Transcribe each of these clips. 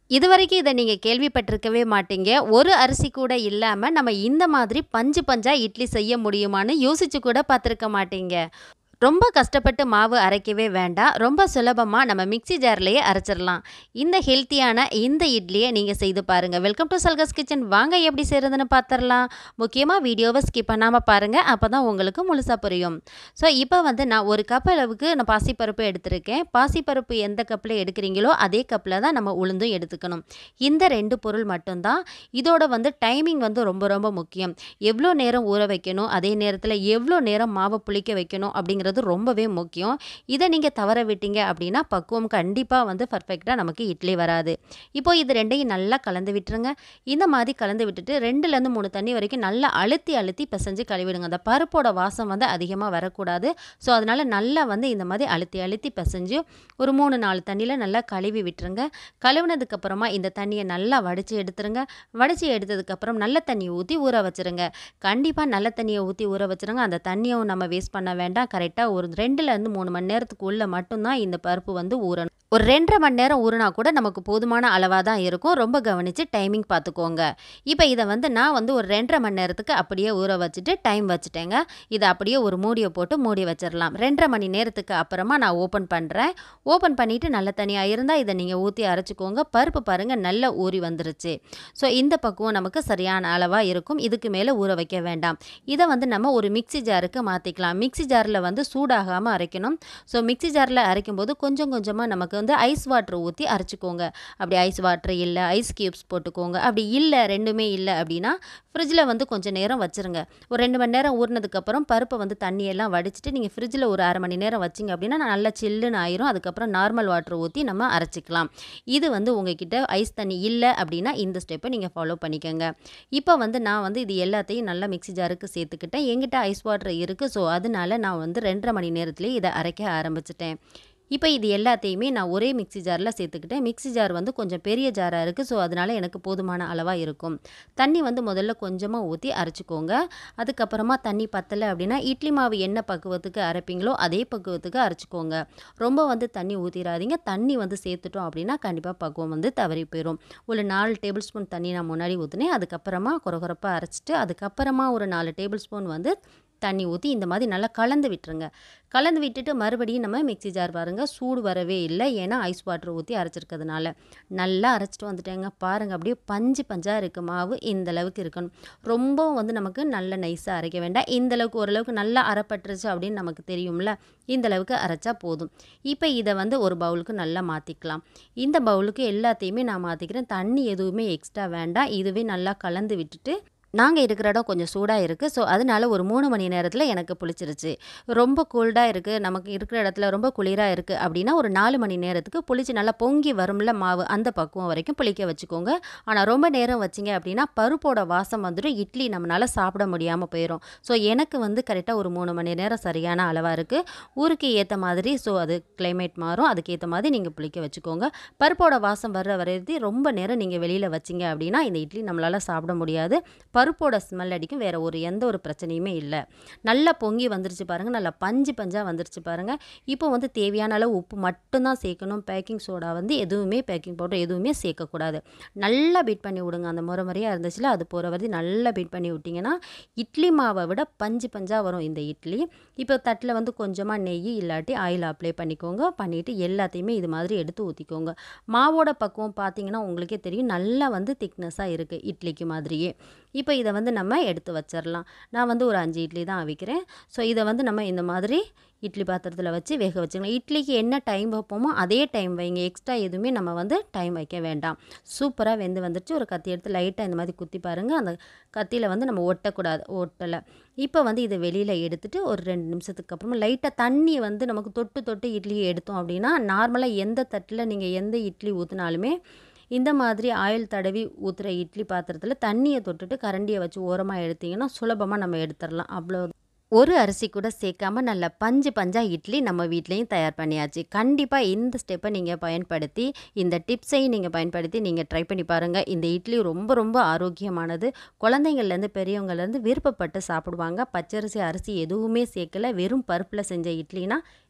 இதுவரைக்கும் இத நீங்க கேள்விப்பட்டிருக்கவே மாட்டீங்க. ஒரு அரிசி கூட இல்லாம நம்ம இந்த மாதிரி பஞ்சு பஞ்சா இட்லி செய்ய முடியுமான்னு யோசிச்சு கூட பார்த்துருக்க மாட்டீங்க. ரொம்ப கஷ்டப்பட்டு மாவு அரைக்கவே வேண்டாம். ரொம்ப சுலபமா நம்ம மிக்ஸி ஜார்லயே அரைச்சிரலாம். இந்த ஹெல்த்தியான இந்த இட்லிய நீங்க செய்து பாருங்க. வெல்கம் டூ சல்கஸ் கிச்சன். வாங்க எப்படி செய்றதுன்னு பார்த்துரலாம். முக்கியமா வீடியோவ ஸ்கிப் பண்ணாம பாருங்க. அப்பதான் உங்களுக்கு முழுசா புரியும். ஸோ இப்போ வந்து நான் 1 கப் அளவுக்கு நான் பாசிப்பருப்பு எடுத்திருக்கேன். பாசிப்பருப்பு எந்த கப்ல எடுக்கிறீங்களோ அதே கப்ல தான் நம்ம உளுந்தும் எடுத்துக்கணும். இந்த 2 பொருள் மட்டும் தான். இதோட வந்து டைமிங் வந்து ரொம்ப ரொம்ப முக்கியம். எவ்வளோ நேரம் ஊற வைக்கணும், அதே நேரத்தில எவ்வளோ நேரம் மாவ புளிக்க வைக்கணும் அப்படிங்கிறது ரொம்பவே முக்கியம். இத நீங்க தவற விட்டீங்க அப்படின்னா பக்குவம் கண்டிப்பா வந்து பெர்ஃபெக்ட்டா நமக்கு இட்லி வராது. இப்போ இது 2யும் நல்லா கலந்து விட்டுருங்க. இந்த மாதிரி கலந்து விட்டுட்டு 2லேருந்து 3 தண்ணி வரைக்கும் நல்லா அழுத்தி அழுத்தி பெசஞ்சு கழுவிடுங்க. அந்த பருப்போட வாசம் வந்து அதிகமா வரக்கூடாது. ஸோ அதனால நல்லா வந்து இந்த மாதிரி அழுத்தி அழுத்தி பெசஞ்சு ஒரு 3, 4 தண்ணியில நல்லா கழுவி விட்டுருங்க. கழுவுனதுக்கப்புறமா இந்த தண்ணிய நல்லா வடிச்சு எடுத்துருங்க. வடிச்சு எடுத்ததுக்கப்புறம் நல்ல தண்ணி ஊத்தி ஊற வச்சுருங்க. கண்டிப்பா நல்ல தண்ணிய ஊத்தி ஊற வச்சுருங்க. அந்த தண்ணியும் நம்ம வேஸ்ட் பண்ண வேண்டாம். கரெக்ட்டா ஒரு 2லேருந்து 3 மணி நேரத்துக்கு உள்ள மட்டும் தான் இந்த பருப்பு வந்து ஊறணும். ஒரு 2 1/2 மணி நேரம் ஊறுனா கூட நமக்கு போதுமான அளவா தான் இருக்கும். ரொம்ப கவனிச்சு டைமிங் பார்த்துக்கோங்க. இப்ப இத வந்து நான் வந்து ஒரு 2 1/2 மணி நேரத்துக்கு அப்படியே ஊற வச்சுட்டு டைம் வச்சுட்டேங்க. இத அப்படியே ஒரு மூடிய போட்டு மூடி வச்சிரலாம். 2 1/2 மணி நேரத்துக்கு அப்புறமா நான் ஓப்பன் பண்றேன். ஓப்பன் பண்ணிட்டு நல்ல தண்ணியா இருந்தா இத நீங்க ஊத்தி அரைச்சுக்கோங்க. பருப்பு பாருங்க நல்லா ஊறி வந்துருச்சு. ஸோ இந்த பக்குவம் நமக்கு சரியான அளவா இருக்கும். இதுக்கு மேல ஊற வைக்க வேண்டாம். இத வந்து நம்ம ஒரு மிக்ஸி ஜாருக்கு மாத்திக்கலாம். மிக்ஸி ஜார்ல வந்து சூடாகாம அரைக்கணும். ஸோ மிக்ஸி ஜார்ல அரைக்கும்போது கொஞ்சம் கொஞ்சமா நமக்கு வந்து ஐஸ் வாட்டர் ஊத்தி அரைச்சுக்கோங்க. அப்படி ஐஸ் வாட்டர் இல்ல, ஐஸ் கியூப்ஸ் போட்டுக்கோங்க. அப்படி இல்ல 2மே இல்ல அப்படின்னா ஃப்ரிட்ஜ்ல வந்து கொஞ்சம் நேரம் வச்சுருங்க. ஒரு 2 மணி நேரம் ஊறுனதுக்கப்புறம் பருப்ப வந்து தண்ணியெல்லாம் வடிச்சுட்டு நீங்க ஃப்ரிட்ஜ்ல ஒரு 1/2 மணி நேரம் வச்சீங்க அப்படின்னா நல்லா சில்லுன்னு ஆயிரும். அதுக்கப்புறம் நார்மல் வாட்டர் ஊத்தி நம்ம அரைச்சுக்கலாம். இது வந்து உங்ககிட்ட ஐஸ் தண்ணி இல்ல அப்படின்னா இந்த ஸ்டெப்ப நீங்க ஃபாலோ பண்ணிக்கங்க. இப்ப வந்து நான் வந்து இது எல்லாத்தையும் நல்லா மிக்ஸி ஜாருக்கு சேர்த்துக்கிட்டேன். என்கிட்ட ஐஸ் வாட்டர் இருக்கு. ஸோ அதனால நான் வந்து 2 1/2 மணி நேரத்திலேயே இத அரைக்க ஆரம்பிச்சுட்டேன். இப்ப இது எல்லாத்தையுமே நான் ஒரே மிக்ஸி ஜார்ல சேர்த்துக்கிட்டேன். மிக்ஸி ஜார் வந்து கொஞ்சம் பெரிய ஜாரா இருக்கு. ஸோ அதனால எனக்கு போதுமான அளவா இருக்கும். தண்ணி வந்து முதல்ல கொஞ்சமா ஊத்தி அரைச்சுக்கோங்க. அதுக்கப்புறமா தண்ணி பத்தல அப்படின்னா இட்லி மாவு என்ன பக்குவத்துக்கு அரைப்பீங்களோ அதே பக்குவத்துக்கு அரைச்சுக்கோங்க. ரொம்ப வந்து தண்ணி ஊத்திராதீங்க. தண்ணி வந்து சேர்த்துட்டோம் அப்படின்னா கண்டிப்பா பக்குவம் வந்து தவறி போயிரும். ஒரு 4 டேபிள் ஸ்பூன் தண்ணி நான் முன்னாடி ஊத்துனேன். அதுக்கப்புறமா கொரகொரப்பா அரைச்சுட்டு அதுக்கப்புறமா ஒரு 4 டேபிள் ஸ்பூன் வந்து தண்ணி ஊத்தி இந்த மாதிரி நல்லா கலந்து விட்டுருங்க. கலந்து விட்டுட்டு மறுபடியும் நம்ம மிக்ஸி ஜார் பாருங்க சூடு வரவே இல்ல. ஏன்னா ஐஸ் வாட்டர் ஊத்தி அரைச்சிருக்கிறதுனால. நல்லா அரைச்சுட்டு வந்துட்டேங்க. பாருங்க அப்படியே பஞ்சு பஞ்சா இருக்கு மாவு. இந்த அளவுக்கு இருக்கணும். ரொம்பவும் வந்து நமக்கு நல்ல நைஸா அரைக்க வேண்டாம். இந்த அளவுக்கு ஓரளவுக்கு நல்லா அரைப்பட்டுருச்சு அப்படின்னு நமக்கு தெரியும்ல. இந்த அளவுக்கு அரைச்சா போதும். இப்ப இத வந்து ஒரு பவுலுக்கு நல்லா மாத்திக்கலாம். இந்த பவுலுக்கு எல்லாத்தையுமே நான் மாத்திக்கிறேன். தண்ணி எதுவுமே எக்ஸ்ட்ரா வேண்டாம். இதுவே நல்லா கலந்து விட்டுட்டு நாங்க இருக்கிற இடம் கொஞ்சம் சூடா இருக்கு. ஸோ அதனால ஒரு 3 மணி நேரத்தில எனக்கு புளிச்சிருச்சு. ரொம்ப கோல்டா இருக்கு. நமக்கு இருக்கிற இடத்துல ரொம்ப குளிரா இருக்கு அப்படின்னா ஒரு 4 மணி நேரத்துக்கு புளிச்சு நல்லா பொங்கி வரும்ல மாவு அந்த பக்குவம் வரைக்கும் புளிக்க வச்சுக்கோங்க. ஆனா ரொம்ப நேரம் வச்சீங்க அப்படின்னா பருப்போட வாசம் வந்துரும். இட்லி நம்மனால சாப்பிட முடியாம போயிரும். ஸோ எனக்கு வந்து கரெக்ட்டா ஒரு 3 மணி நேரம் சரியான அளவா இருக்கு. ஊருக்கு ஏத்த மாதிரி ஸோ அது கிளைமேட் மாறும். அதுக்கேத்த மாதிரி நீங்க புளிக்க வச்சுக்கோங்க. பருப்போட வாசம் வர்ற வரைக்கும் ரொம்ப நேரம் நீங்க வெளியில வச்சீங்க அப்படின்னா இந்த இட்லி நம்மளால சாப்பிட முடியாது. பருப்போட ஸ்மெல் அடிக்கும். வேற ஒரு எந்த ஒரு பிரச்சனையுமே இல்ல. நல்லா பொங்கி வந்துருச்சு பாருங்க. நல்லா பஞ்சு பஞ்சா வந்துருச்சு பாருங்க. இப்போ வந்து தேவையான அளவு உப்பு மட்டும் தான் சேர்க்கணும். பேக்கிங் சோடா வந்து எதுவுமே பேக்கிங் பவுடர் எதுவுமே சேர்க்கக்கூடாது. நல்லா பீட் பண்ணி விடுங்க. அந்த முற முறையா இருந்துச்சுல அது போற வரையும் நல்லா பீட் பண்ணி விட்டீங்கன்னா இட்லி மாவ விட பஞ்சு பஞ்சா வரும் இந்த இட்லி. இப்போ தட்டுல வந்து கொஞ்சமா நெய் இல்லாட்டி ஆயில் அப்ளை பண்ணிக்கோங்க. பண்ணிட்டு எல்லாத்தையுமே இது மாதிரி எடுத்து ஊத்திக்கோங்க. மாவோட பக்குவம் பார்த்தீங்கன்னா உங்களுக்கே தெரியும். நல்லா வந்து திக்னஸா இருக்கு. இட்லிக்கு மாதிரியே. இப்ப இத வந்து நம்ம எடுத்து வச்சிரலாம். நான் வந்து ஒரு 5 இட்லி தான் அவிக்கிறேன். ஸோ இத வந்து நம்ம இந்த மாதிரி இட்லி பாத்திரத்தில வச்சு வேக வச்சுக்கலாம். இட்லிக்கு என்ன டைம் வைப்போமோ அதே டைம் வைங்க. எக்ஸ்ட்ரா எதுவுமே நம்ம வந்து டைம் வைக்க வேண்டாம். சூப்பரா வெந்து வந்துருச்சு. ஒரு கத்தி எடுத்து லைட்டா இந்த மாதிரி குத்தி பாருங்க. அந்த கத்தியில வந்து நம்ம ஒட்டக்கூடாது. ஒட்டல. இப்ப வந்து இத வெளியில எடுத்துட்டு ஒரு 2 நிமிஷத்துக்கு அப்புறமா லைட்டா தண்ணி வந்து நமக்கு தொட்டு தொட்டு இட்லிய எடுத்தோம் அப்படின்னா நார்மலா எந்த தட்டுல நீங்க எந்த இட்லி ஊத்துனாலுமே இந்த மாதிரி ஆயில் தடவி ஊத்துற இட்லி பாத்திரத்தில தண்ணிய தொட்டுட்டு கரண்டிய வச்சு ஓரமா எடுத்தீங்கன்னா சுலபமா நம்ம எடுத்துரலாம். அவ்வளோ ஒரு அரிசி கூட சேர்க்காம நல்ல பஞ்சு பஞ்சா இட்லி நம்ம வீட்லயும் தயார் பண்ணியாச்சு. கண்டிப்பா இந்த ஸ்டெப்ப நீங்க பயன்படுத்தி இந்த டிப்ஸையும் நீங்க பயன்படுத்தி நீங்க ட்ரை பண்ணி பாருங்க. இந்த இட்லி ரொம்ப ரொம்ப ஆரோக்கியமானது. குழந்தைங்கள்லேருந்து பெரியவங்கலேருந்து விருப்பப்பட்டு சாப்பிடுவாங்க. பச்சரிசி, அரிசி எதுவுமே சேர்க்கல. வெறும் பருப்புல செஞ்ச இட்லினா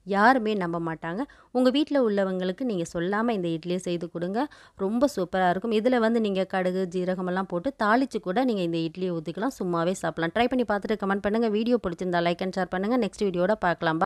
யாருமே நம்ப மாட்டாங்க உங்கள் வீட்டில் உள்ளவங்களுக்கு நீங்கள் சொல்லாமல் இந்த இட்லியை செய்து கொடுங்க ரொம்ப சூப்பராக இருக்கும் இதில் வந்து நீங்கள் கடுகு ஜீரகமெல்லாம் போட்டு தாளித்து கூட நீங்கள் இந்த இட்லியை ஊற்றிக்கலாம் சும்மாவே சாப்பிடலாம் ட்ரை பண்ணி பார்த்துட்டு கமெண்ட் பண்ணுங்கள் வீடியோ பிடிச்சிருந்தா லைக் அண்ட் ஷேர் பண்ணுங்கள் நெக்ஸ்ட் வீடியோட பார்க்கலாம்